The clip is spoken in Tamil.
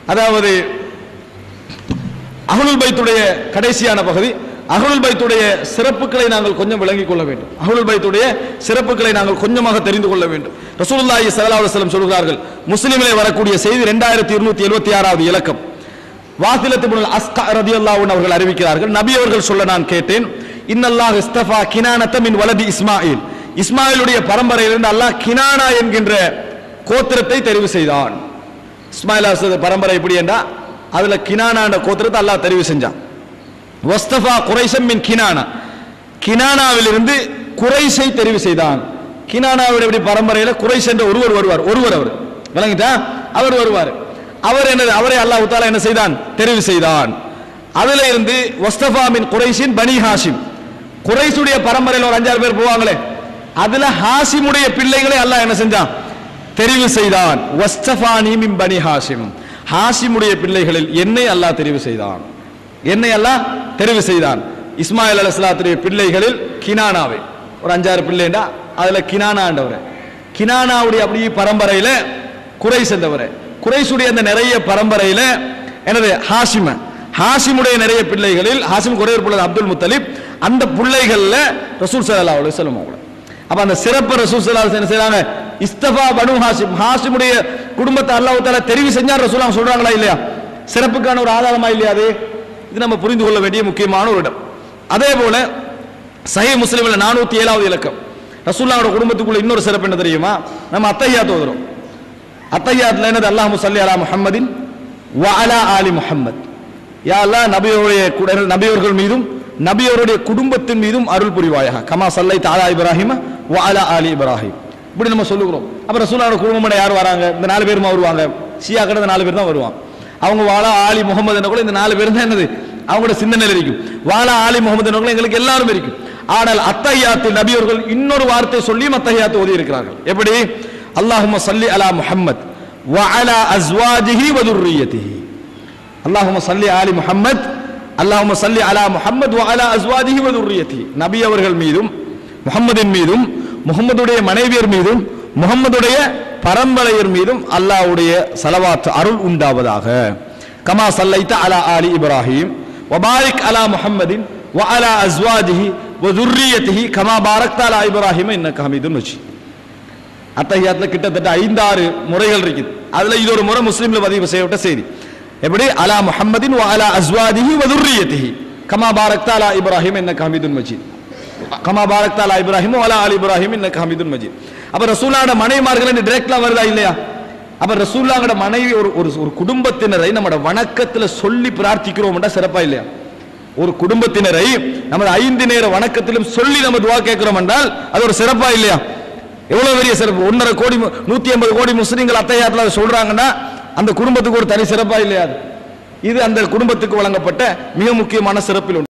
அதாவது அஹ்லுல் பைத்துடைய கடைசியான பகுதி அஹ்லுல் பைத்துடைய சிறப்புகளை நாங்கள் கொஞ்சம் விளங்கிக் கொள்ள வேண்டும் அஹ்லுல் பைத்துடைய சிறப்புகளை நாங்கள் கொஞ்சமாக தெரிந்து கொள்ள வேண்டும் ரசூலுல்லாஹி ஸல்லல்லாஹு அலைஹி வஸல்லம் சொல்கிறார்கள் முஸ்லிமிலே வரக்கூடிய செய்தி 2276 ஆறாவது இலக்கம் வாசிலத் இப்னுல் அஸ்கா ரலியல்லாஹு அன்ஹு அவர்கள் அறிவிக்கிறார்கள் நபி அவர்கள் சொல்ல நான் கேட்டேன் இன்னல்லாஹ் இஸ்தஃபா கினானத மின் வலதி இஸ்மாயில் இஸ்மாயிலுடைய பரம்பரையிலிருந்து அல்லாஹ் கினானா என்கின்ற கோத்திரத்தை தெரிவு செய்தான் இஸ்மாயில் அசது பரம்பரை எப்படி என்றா அதுல கினானா என்ற கோத்திரத்தை அல்லாஹ் தெரிவு செஞ்சான் வஸ்தஃபா குரைசம் மின் கினானா கினானாவிலிருந்து குறைஷை தெரிவு செய்தான் கினானாவுடைய இப்படி பரம்பரையில குறைஷ் என்ற ஒருவர் வருவார் ஒருவர் அவர் விளங்கிட்டா அவர் வருவார் அவர் என்ன அவரை அல்லாஹ் தாலா என்ன செய்தான் தெரிவு செய்தான் அதுல இருந்து வஸ்தஃபா மின் குறைஷின் பனி ஹாஷிம் குறைஷுடைய பரம்பரையில் ஒரு அஞ்சாறு பேர் போவாங்களே அதுல ஹாஷிமுடைய பிள்ளைகளை அல்லாஹ் என்ன செஞ்சான் தெரிவு செய்தான் வஸ்தஃபானி மின் பனி ஹாஷிம் ஹாஷிமுடைய பிள்ளைகளில் என்னை அல்லாஹ் தெரிவு செய்தான் என்னை அல்லாஹ் தெரிவு செய்தான் இஸ்மாயில் அலைஹிஸ்ஸலாத்துடைய பிள்ளைகளில் கினானாவை ஒரு அஞ்சாறு பிள்ளைண்டா அதுல கினானாண்டவர் கினானாவுடைய அப்படி பரம்பரையில குறை சென்றவர் குறைசுடைய அந்த நிறைய பரம்பரையில எனது ஹாஷிம ஹாஷிமுடைய நிறைய பிள்ளைகளில் ஹாஷிம் குறை பிள்ளை அப்துல் முத்தலிப் அந்த பிள்ளைகள்ல ரசூல் ஸல்லல்லாஹு அலைஹி வஸல்லம் அவங்க அப்ப அந்த சிறப்பு ரசூல் ஸல்லல்லாஹு அலைஹி வஸல்லம் என்ன செய்றாங்க இஸ்தஃபா பனு ஹாஷிம் ஹாஷிமுடைய குடும்பத்தை அல்லாஹ் தஆலா தெரிவு செஞ்சா ரசூலுல்லாஹ் சொல்றாங்களா இல்லையா சிறப்புக்கான ஒரு ஆதாரமா இல்லையா அது இது நம்ம புரிந்து கொள்ள வேண்டிய முக்கியமான ஒரு இடம் அதே போல சஹீஹ் முஸ்லிம்ல நானூத்தி ஏழாவது இலக்கம் ரசூல்லாவோட குடும்பத்துக்குள்ள இன்னொரு சிறப்பு என்ன தெரியுமா நம்ம அத்தையாத் ஓதுறோம் அத்தையாத்ல என்னது அல்லாஹ் சல்லி அலா முஹம்மதின் வ அலா ஆலி முஹம்மத் யா அல்லாஹ் நபியோருடைய குட- நபியவர்கள் மீதும் நபியோருடைய குடும்பத்தின் மீதும் அருள் புரிவாயாக கமா சல்லை தாலா இப்ராஹிம வ அலா ஆலி இப்ராஹிம் இப்படி நம்ம சொல்லுகிறோம் அப்ப ரசூலாவோட குடும்பம் யார் வராங்க இந்த நாலு பேருமா வருவாங்க ஷியா கடை நாலு பேர் தான் வருவாங்க அவங்க வாலா ஆலி முகமது கூட இந்த நாலு பேர் தான் என்னது அவங்களோட சிந்தனையில் இருக்கும் வாலா ஆலி முகமது கூட எங்களுக்கு எல்லாரும் இருக்கும் ஆனால் அத்தையாத்து நபியவர்கள் இன்னொரு வார்த்தை சொல்லியும் அத்தையாத்து ஓதி இருக்கிறார்கள் எப்படி அல்லாஹும்ம சல்லி அலா முஹம்மத் வ அலா அஸ்வாஜிஹி வ துர்ரிய்யதிஹி அல்லாஹும்ம சல்லி ஆலி முஹம்மத் அல்லாஹும்ம சல்லி அலா முஹம்மத் வ அலா அஸ்வாஜிஹி வ துர்ரிய்யதிஹி நபி அவர்கள் மீதும் முஹம்மதின் மீதும் முகம்மதுடைய மனைவியர் மீதும் முகம்மதுடைய பரம்பரையர் மீதும் அல்லாஹ்வுடைய சலவாத் அருள் உண்டாவதாக கமா சல்லைத்த அலா ஆலி இப்ராஹிம் வபாரிக் அலா முஹம்மதின் வ அலா அஸ்வாஜிஹி வ துர்ரிய்யதிஹி கமா பாரக்த அலா இப்ராஹிம் இன்னக ஹமீதுன் மஜீத் அத்தஹியாத்துல கிட்டத்தட்ட ஐந்தாறு முறைகள் இருக்குது அதுல இது ஒரு முறை முஸ்லீம்ல பதிவு செய்யப்பட்ட செய்தி எப்படி அலா முஹம்மதின் வ அலா அஸ்வாதிஹி வ துர்ரிய்யதிஹி கமா பாரக்த அலா இப்ராஹிம் இன்னக ஹமீதுன் மஜீத் கமா பாரக்த அலா இப்ராஹிம் வ அலா ஆலி இப்ராஹிம் இன்னக ஹமீதுன் மஜீத் அப்ப ரசூலாவோட மனைவிமார்கள் டைரக்ட்லா வருதா இல்லையா அப்ப ரசூல்லாவோட மனைவி ஒரு ஒரு ஒரு குடும்பத்தினரை நம்மட வணக்கத்துல சொல்லி பிரார்த்திக்கிறோம்டா சிறப்பா இல்லையா ஒரு குடும்பத்தினரை நமது ஐந்து நேர வணக்கத்திலும் சொல்லி நம்ம துவா கேட்கிறோம் என்றால் அது ஒரு சிறப்பா இல்லையா எவ்வளவு பெரிய சிறப்பு ஒன்னரை கோடி மு- நூத்தி ஐம்பது கோடி முஸ்லிம்கள் அத்தையாத்துல அதை சொல்றாங்கன்னா அந்த குடும்பத்துக்கு ஒரு தனி சிறப்பா இல்லையா அது? இது அந்த குடும்பத்துக்கு வழங்கப்பட்ட மிக முக்கியமான சிறப்பில் ஒன்று